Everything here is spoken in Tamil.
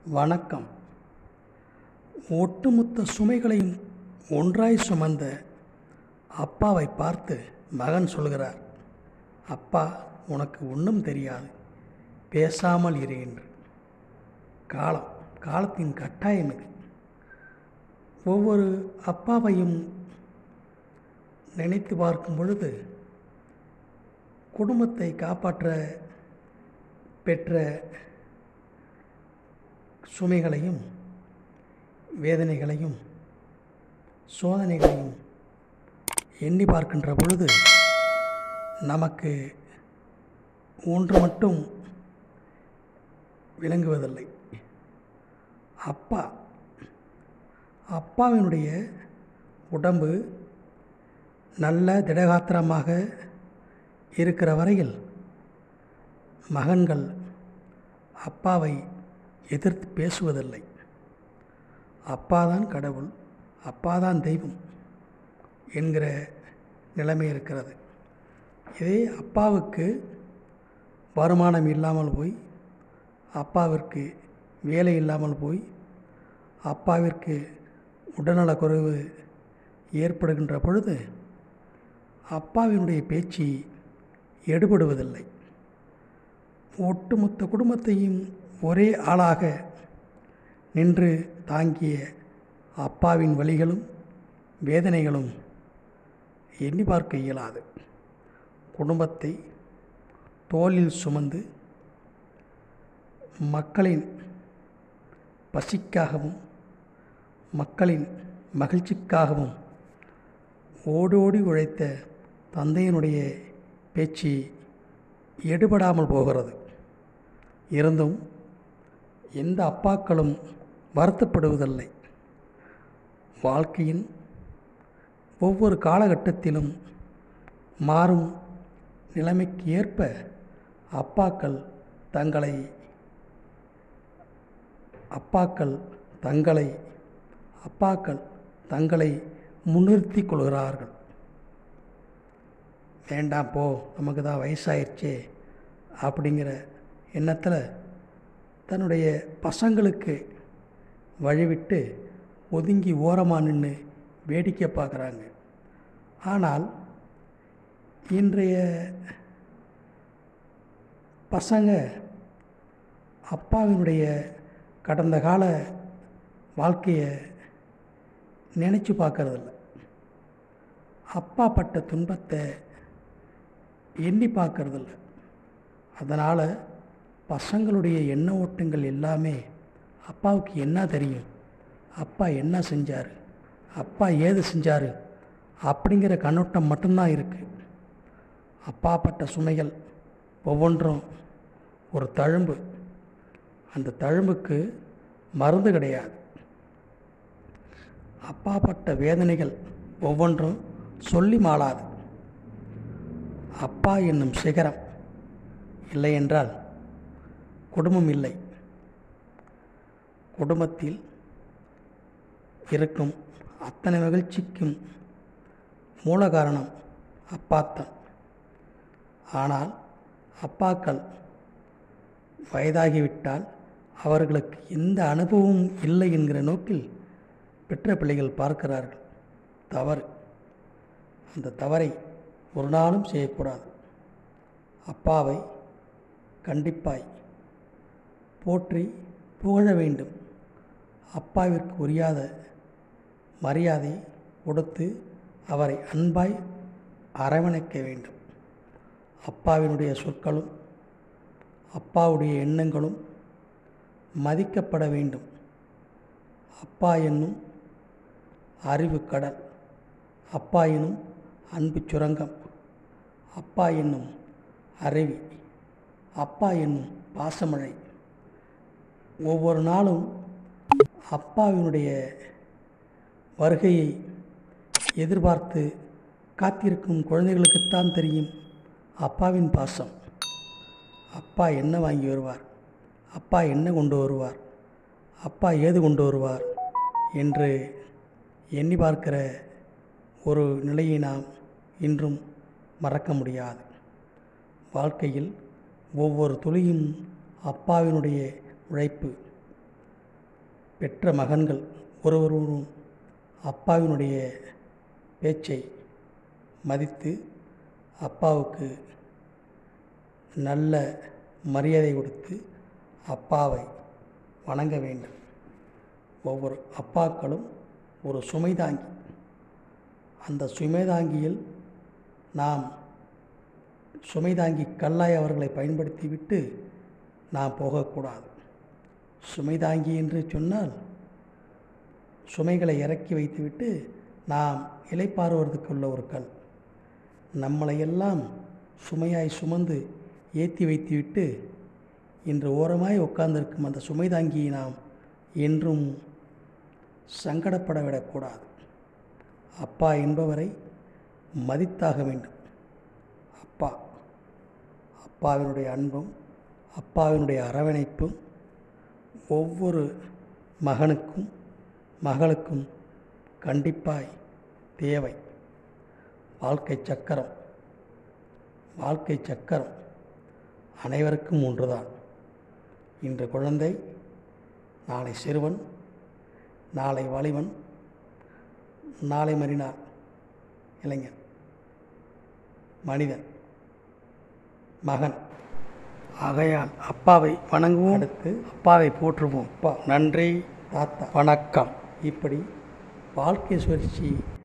வணக்கம் ஒட்டுமொத்த சுமைகளையும் ஒன்றாய் சுமந்த அப்பாவை பார்த்து மகன் சொல்கிறார் அப்பா உனக்கு ஒன்றும் தெரியாது பேசாமல் இரு என்று காலம் காலத்தின் கட்டாயம் இது ஒவ்வொரு அப்பாவையும் நினைத்து பார்க்கும் பொழுது குடும்பத்தை காப்பாற்ற பெற்ற சுமைகளையும் வேதனைகளையும் சோதனைகளையும் எண்ணி பார்க்கின்ற பொழுது நமக்கு ஒன்று மட்டும் விளங்குவதில்லை அப்பா அப்பாவினுடைய உடம்பு நல்ல திடகாத்திரமாக இருக்கிற வரையில் மகன்கள் அப்பாவை எதிர்த்து பேசுவதில்லை அப்பாதான் கடவுள் அப்பாதான் தெய்வம் என்கிற நிலைமை இருக்கிறது இதே அப்பாவுக்கு வருமானம் இல்லாமல் போய் அப்பாவிற்கு வேலை இல்லாமல் போய் அப்பாவிற்கு உடல்நலக்குறைவு ஏற்படுகின்ற பொழுது அப்பாவினுடைய பேச்சு எடுபடுவதில்லை ஒட்டுமொத்த குடும்பத்தையும் ஒரே ஆளாக நின்று தாங்கிய அப்பாவின் வழிகளும் வேதனைகளும் எண்ணி பார்க்க இயலாது குடும்பத்தை தோளில் சுமந்து மக்களின் பசிக்காகவும் மக்களின் மகிழ்ச்சிக்காகவும் ஓடோடி உழைத்த தந்தையினுடைய பேச்சு எடுபடாமல் போகிறது இருந்தும் எந்த அப்பாக்களும் வருத்தப்படுவதில்லை வாழ்க்கையின் ஒவ்வொரு காலகட்டத்திலும் மாறும் நிலைமைக்கு ஏற்ப அப்பாக்கள் தங்களை அப்பாக்கள் தங்களை அப்பாக்கள் தங்களை முன்னிறுத்தி கொள்கிறார்கள் வேண்டாம் போ நமக்கு தான் வயசாயிருச்சே அப்படிங்கிற எண்ணத்தில் தன்னுடைய பசங்களுக்கு வழிவிட்டு ஒதுங்கி ஓரமாக நின்று வேடிக்கை பார்க்குறாங்க ஆனால் இன்றைய பசங்க அப்பாவினுடைய கடந்த கால வாழ்க்கையை நினச்சி பார்க்கறதில்ல அப்பா பட்ட துன்பத்தை எண்ணி பார்க்கறதில்ல அதனால் பசங்களுடைய எண்ண ஓட்டங்கள் எல்லாமே அப்பாவுக்கு என்ன தெரியும் அப்பா என்ன செஞ்சார் அப்பா ஏது செஞ்சார் அப்படிங்கிற கண்ணோட்டம் மட்டும்தான் இருக்குது அப்பா பட்ட சுமைகள் ஒவ்வொன்றும் ஒரு தழும்பு அந்த தழும்புக்கு மருந்து கிடையாது அப்பா பட்ட வேதனைகள் ஒவ்வொன்றும் சொல்லி மாளாது அப்பா என்னும் சிகரம் இல்லை என்றால் குடும்பம் இல்லை குடும்பத்தில் இருக்கும் அத்தனை மகிழ்ச்சிக்கும் மூல காரணம் அப்பாத்தான் ஆனால் அப்பாக்கள் வயதாகிவிட்டால் அவர்களுக்கு எந்த அனுபவமும் இல்லை என்கிற நோக்கில் பெற்ற பிள்ளைகள் பார்க்கிறார்கள் தவறு அந்த தவறை ஒரு நாளும் செய்யக்கூடாது அப்பாவை கண்டிப்பாய் போற்றி புகழ வேண்டும் அப்பாவிற்கு உரியாத மரியாதை கொடுத்து அவரை அன்பாய் அரவணைக்க வேண்டும் அப்பாவினுடைய சொற்களும் அப்பாவுடைய எண்ணங்களும் மதிக்கப்பட வேண்டும் அப்பா என்னும் அறிவு கடல் அப்பா எனும் அன்பு சுரங்கம் அப்பா என்னும் அருவி அப்பா என்னும் பாசமழை ஒவ்வொரு நாளும் அப்பாவினுடைய வருகையை எதிர்பார்த்து காத்திருக்கும் குழந்தைகளுக்குத்தான் தெரியும் அப்பாவின் பாசம் அப்பா என்ன வாங்கி வருவார் அப்பா என்ன கொண்டு வருவார் அப்பா ஏது கொண்டு வருவார் என்று எண்ணி பார்க்கிற ஒரு நிலையை நாம் இன்றும் மறக்க முடியாது வாழ்க்கையில் ஒவ்வொரு துளியும் அப்பாவினுடைய உழைப்பு பெற்ற மகன்கள் ஒருவரும் அப்பாவினுடைய பேச்சை மதித்து அப்பாவுக்கு நல்ல மரியாதை கொடுத்து அப்பாவை வணங்க வேண்டும் ஒவ்வொரு அப்பாக்களும் ஒரு சுமை தாங்கி அந்த சுமை தாங்கியில் நாம் சுமை தாங்கி கல்லாய் அவர்களை பயன்படுத்திவிட்டு நாம் போகக்கூடாது சுமை தாங்கி என்று சொன்னால் சுமைகளை இறக்கி வைத்துவிட்டு நாம் இலைப்பாறுவதற்குள்ள ஒரு கல் நம்மளையெல்லாம் சுமையாய் சுமந்து ஏற்றி வைத்துவிட்டு இன்று ஓரமாய் உட்கார்ந்திருக்கும் அந்த சுமை தாங்கியை நாம் என்றும் சங்கடப்பட விடக்கூடாது அப்பா என்பவரை மதித்தாக வேண்டும் அப்பா அப்பாவினுடைய அன்பும் அப்பாவினுடைய அரவணைப்பும் ஒவ்வொரு மகனுக்கும் மகளுக்கும் கண்டிப்பாய் தேவை வாழ்க்கை சக்கரம் வாழ்க்கை சக்கரம் அனைவருக்கும் ஒன்றுதான் இன்று குழந்தை நாளை சிறுவன் நாளை வாலிபன் நாளை மறினார் இளைஞன் மனிதன் மகன் ஆகையால் அப்பாவை வணங்குவோம் அடுத்து அப்பாவை போற்றுவோம் அப்பா நன்றி தாத்தா வணக்கம் இப்படி வாழ்க்கை சுழற்சி